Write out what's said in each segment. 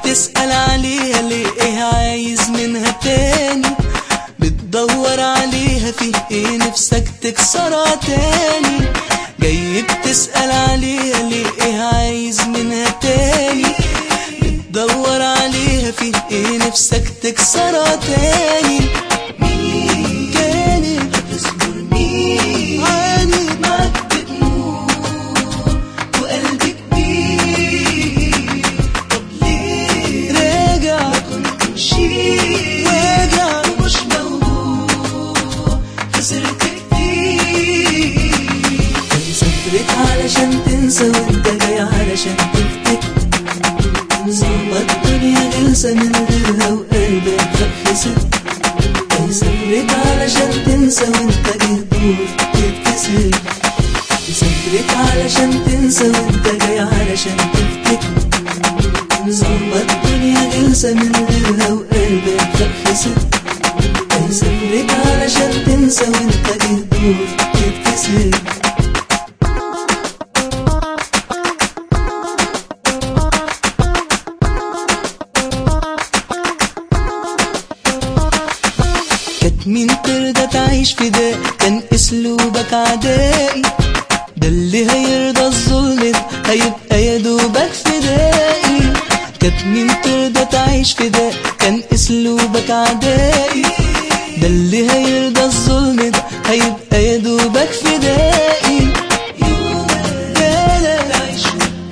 بتسأل عليها ليه ايه عايز منها تاني بتدور عليها فيه ايه نفسك تكسرها تاني جاي بتسأل عليها ليه ايه عايز منها تاني بتدور عليها فيه ايه نفسك تكسرها تاني مين كانت هتصبر مين عانت معاك بتموت وقلبك بيه طب ليه راجع ما كنت مشيت راجع ومش موجود خسرت كتير سافرت علشان تنسى وانت جاي علشان تفتكر صعبة الدنيا جلسة من غيرها وقلبك خسر سافرت علشان تنسى وانت جاي دور تتكسر سافرت علشان تنسى وانت جاي علشان تفتكر صعبة الدنيا جلسة من غيرها وقلبك خسر سافرت علشان تنسى وانت جاي دور تتكسر كانت مين ترضى تعيش في ده كان اسلوبك عدائي ده اللي هيرضى الظلم ده هيبقى يا دوبك فدائي كانت مين ترضى تعيش في ده كان اسلوبك عدائي ده اللي هيرضى الظلم ده هيبقى يا دوبك فدائي مالك تعيش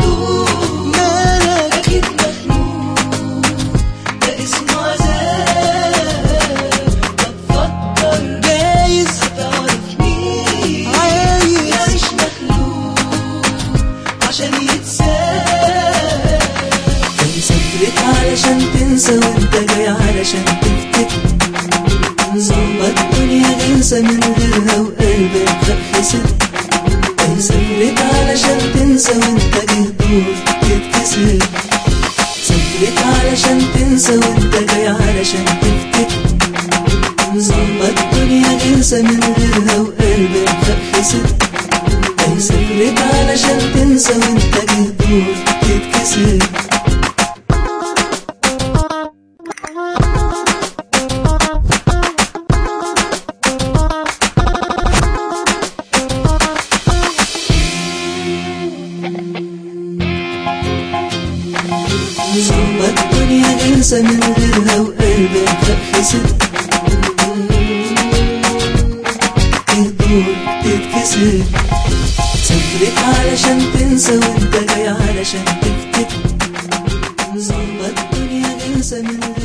مالك اكيد مخنوق ده اسمه عذاب بفكر جايز هتعرف مين عايز يعيش مخلوق عشان يتساب كان سافرت علشان تنسى وانت جاي علشان تفتكر صعبة الدنيا جلسة من غيرها وقلبك خسر كان سافرت علشان تنسى وانت جاي دور تتكسر سافرت علشان تنسى وانت جاي علشان تفتكر صعبة الدنيا جلسة من غيرها وقلبك خسر كان سافرت علشان تنسى وانت جاي دور تتكسر صعبة الدنيا جلسة من غيرها وقلبك خسر تدور تتكسر سافرت علشان تنسى وانت جاي علشان تفتكر صعبة الدنيا جلسة من غيرها